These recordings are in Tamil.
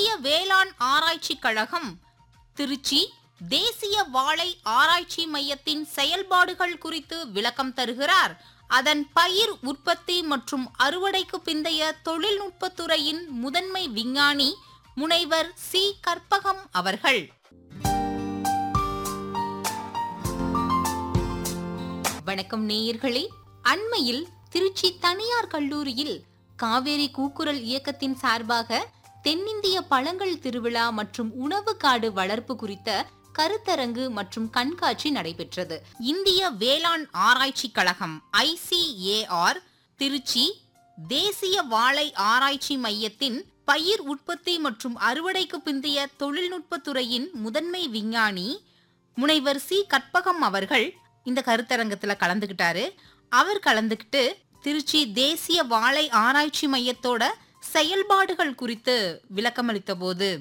வேளாண் ஆராய்ச்சி கழகம் திருச்சி தேசிய வாழை ஆராய்ச்சி மையத்தின் செயல்பாடுகள் குறித்து விளக்கம் தருகிறார் அதன் பயிர் உற்பத்தி மற்றும் அறுவடைக்கு பிந்தைய தொழில்நுட்பத்துறையின் முதன்மை விஞ்ஞானி முனைவர் சி கற்பகம் அவர்கள் வணக்கம் நேயர்களே அண்மையில் திருச்சி தனியார் கல்லூரியில் காவேரி கூக்குரல் இயக்கத்தின் சார்பாக தென்னிந்திய பழங்கள் திருவிழா மற்றும் உணவு காடு வளர்ப்பு குறித்த கருத்தரங்கு மற்றும் கண்காட்சி நடைபெற்றது இந்திய வேளாண் ஆராய்ச்சி கழகம் ஐசிஏஆர் திருச்சி தேசிய வாழை ஆராய்ச்சி மையத்தின் பயிர் உற்பத்தி மற்றும் அறுவடைக்கு பிந்தைய தொழில்நுட்பத்துறையின் முதன்மை விஞ்ஞானி முனைவர் சி கற்பகம் அவர்கள் இந்த கருத்தரங்கத்துல கலந்துக்கிட்டாரு அவர் கலந்துக்கிட்டு திருச்சி தேசிய வாழை ஆராய்ச்சி மையத்தோட செயல்பாடுகள் குறித்து விளக்கமளித்த போது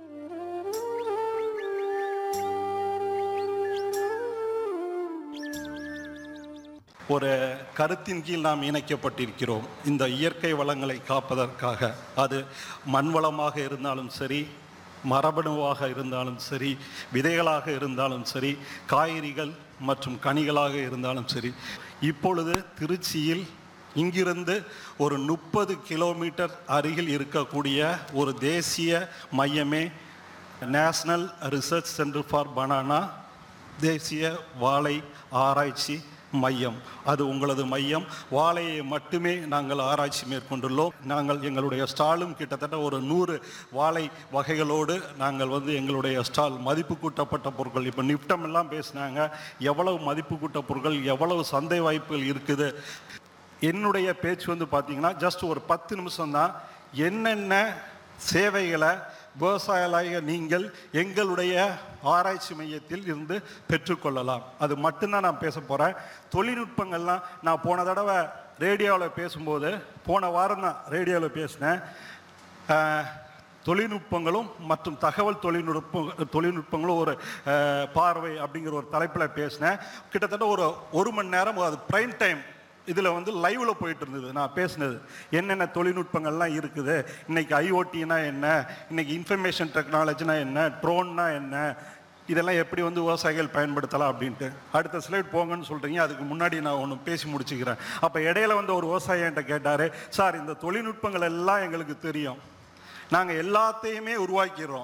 ஒரு கருத்தின் கீழ் நாம் இணைக்கப்பட்டிருக்கிறோம் இந்த இயற்கை வளங்களை காப்பதற்காக அது மண் வளமாக இருந்தாலும் சரி மரபணுவாக இருந்தாலும் சரி விதைகளாக இருந்தாலும் சரி காய்கறிகள் மற்றும் கனிகளாக இருந்தாலும் சரி இப்பொழுது திருச்சியில் இங்கிருந்து ஒரு முப்பது கிலோமீட்டர் அருகில் இருக்கக்கூடிய ஒரு தேசிய மையமே national research centre for banana தேசிய வாழை ஆராய்ச்சி மையம் அது உங்களது மையம் வாழையை மட்டுமே நாங்கள் ஆராய்ச்சி மேற்கொண்டுள்ளோம் நாங்கள் எங்களுடைய ஸ்டாலும் கிட்டத்தட்ட ஒரு நூறு வாழை வகைகளோடு நாங்கள் வந்து எங்களுடைய ஸ்டால் மதிப்பு கூட்டப்பட்ட பொருட்கள் இப்போ நிப்டம் எல்லாம் பேசினாங்க எவ்வளவு மதிப்பு கூட்ட பொருட்கள் எவ்வளவு சந்தை வாய்ப்புகள் இருக்குது என்னுடைய பேச்சு வந்து பார்த்தீங்கன்னா ஜஸ்ட் ஒரு பத்து நிமிஷம் தான் என்னென்ன சேவைகளை விவசாயிகளாக நீங்கள் எங்களுடைய ஆராய்ச்சி மையத்தில் இருந்து பெற்றுக்கொள்ளலாம் அது மட்டும்தான் நான் பேச போகிறேன் தொழில்நுட்பங்கள்லாம் நான் போன தடவை ரேடியோவில் பேசும்போது போன வாரம் தான் ரேடியோவில் பேசினேன் ஆஹ், தொழில்நுட்பங்களும் மற்றும் தகவல் தொழில்நுட்ப தொழில்நுட்பங்களும் ஒரு ஆஹ், பார்வை அப்படிங்கிற ஒரு தலைப்பில் பேசினேன் கிட்டத்தட்ட ஒரு ஒரு மணி நேரம் அது ப்ரைம் டைம் இதில் வந்து லைவில் போயிட்டு இருந்தது நான் பேசினது என்னென்ன தொழில்நுட்பங்கள்லாம் இருக்குது இன்னைக்கு ஐஓடினா என்ன இன்னைக்கு இன்ஃபர்மேஷன் டெக்னாலஜினா என்ன ட்ரோன்னா என்ன இதெல்லாம் எப்படி வந்து விவசாயிகள் பயன்படுத்தலாம் அப்படின்ட்டு அடுத்த ஸ்லைட் போங்கன்னு சொல்கிறீங்க அதுக்கு முன்னாடி நான் ஒன்று பேசி முடிச்சுக்கிறேன் அப்போ இடையில வந்து ஒரு விவசாயி என்கிட்ட கேட்டார் சார் இந்த தொழில்நுட்பங்கள் எல்லாம் எங்களுக்கு தெரியும் நாங்கள் எல்லாத்தையுமே உருவாக்கிறோம்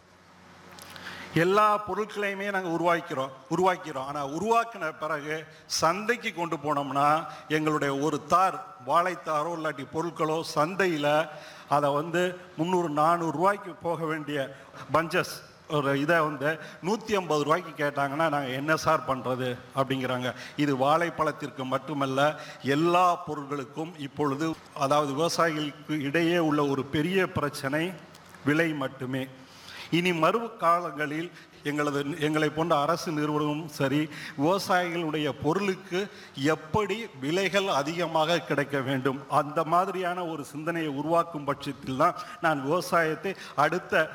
எல்லா பொருட்களையுமே நாங்கள் உருவாக்கிறோம் உருவாக்கிறோம் ஆனால் உருவாக்கின பிறகு சந்தைக்கு கொண்டு போனோம்னா எங்களுடைய ஒரு தார் வாழைத்தாரோ இல்லாட்டி பொருட்களோ சந்தையில் அதை வந்து முந்நூறு நானூறு ரூபாய்க்கு போக வேண்டிய பஞ்சஸ் ஒரு இதை வந்து நூற்றி ஐம்பது ரூபாய்க்கு கேட்டாங்கன்னா நாங்கள் என்ன சார் பண்ணுறது அப்படிங்கிறாங்க இது வாழைப்பழத்திற்கு மட்டுமல்ல எல்லா பொருட்களுக்கும் இப்பொழுது அதாவது விவசாயிகளுக்கு இடையே உள்ள ஒரு பெரிய பிரச்சனை விலை மட்டுமே இனி மறு காலங்களில் எங்களது எங்களை போன்ற அரசு நிறுவனமும் சரி விவசாயிகளுடைய பொருளுக்கு எப்படி விலைகள் அதிகமாக கிடைக்க வேண்டும் அந்த மாதிரியான ஒரு சிந்தனையை உருவாக்கும் பட்சத்தில் தான் நான் விவசாயத்தை அடுத்த